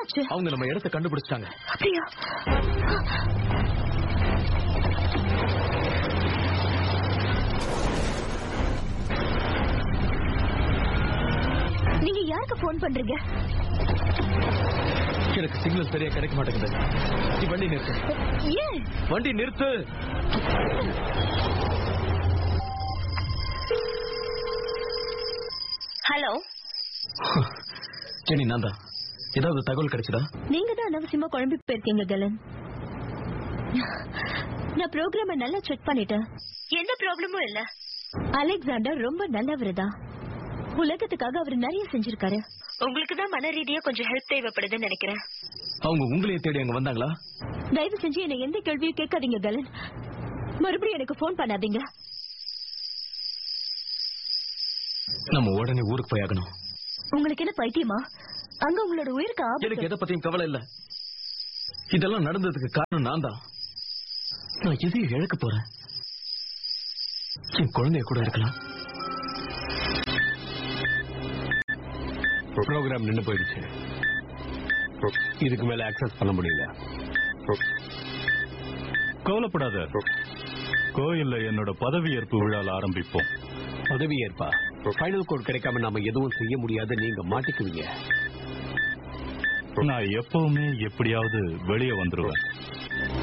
என்னாச்சு அவங்க நம்ம இடத்த கண்டுபிடிச்சிட்டாங்க அப்படியா நீங்க யாருக்கு போன் பண்றீங்க எனக்கு சிக்னல் சரியா கிடைக்க மாட்டேங்குது நீ வண்டி நிறுத்து ஏன் வண்டி நிறுத்து ஹலோ ஜெனி நான் தான் ஏதாவது தகவல் கிடைச்சதா நீங்க தான் அனாவசியமா குழம்பி போயிருக்கீங்க கலன் நான் ப்ரோக்ராம நல்லா செக் பண்ணிட்டேன் எந்த ப்ராப்ளமும் இல்ல அலெக்சாண்டர் ரொம்ப நல்லவர் தான் உலகத்துக்காக அவர் நிறைய செஞ்சிருக்காரு உங்களுக்கு தான் மன ரீதியா கொஞ்சம் ஹெல்ப் தேவைப்படுதுன்னு நினைக்கிறேன் அவங்க உங்களையே தேடி அங்க வந்தாங்களா தயவு செஞ்சு என்ன எந்த கேள்வியும் கேட்காதீங்க கலன் மறுபடியும் எனக்கு ஃபோன் பண்ணாதீங்க நம்ம உடனே ஊருக்கு போய் ஆகணும் உங்களுக்கு என்ன பைத்தியமா அங்க உங்களோட உயிருக்கு எனக்கு ஆபத்து எதை பத்தியும் கவலை இல்ல இதெல்லாம் நடந்ததுக்கு காரணம் நான் தான் நான் எதையும் இழக்க போறேன் என் குழந்தைய கூட இருக்கலாம் ப்ரோக்ராம் நின்னு போயிடுச்சு இதுக்கு மேல அக்சஸ் பண்ண முடியல கவலைப்படாத கோயில்ல என்னோட பதவியேற்பு விழால ஆரம்பிப்போம் பதவி ஏற்பா ஃபைனல் கோட் கிடைக்காம நாம எதுவும் செய்ய முடியாது நீங்க மாட்டிக்குவீங்க நான் எப்பவுமே எப்படியாவது வெளியே வந்துருவேன்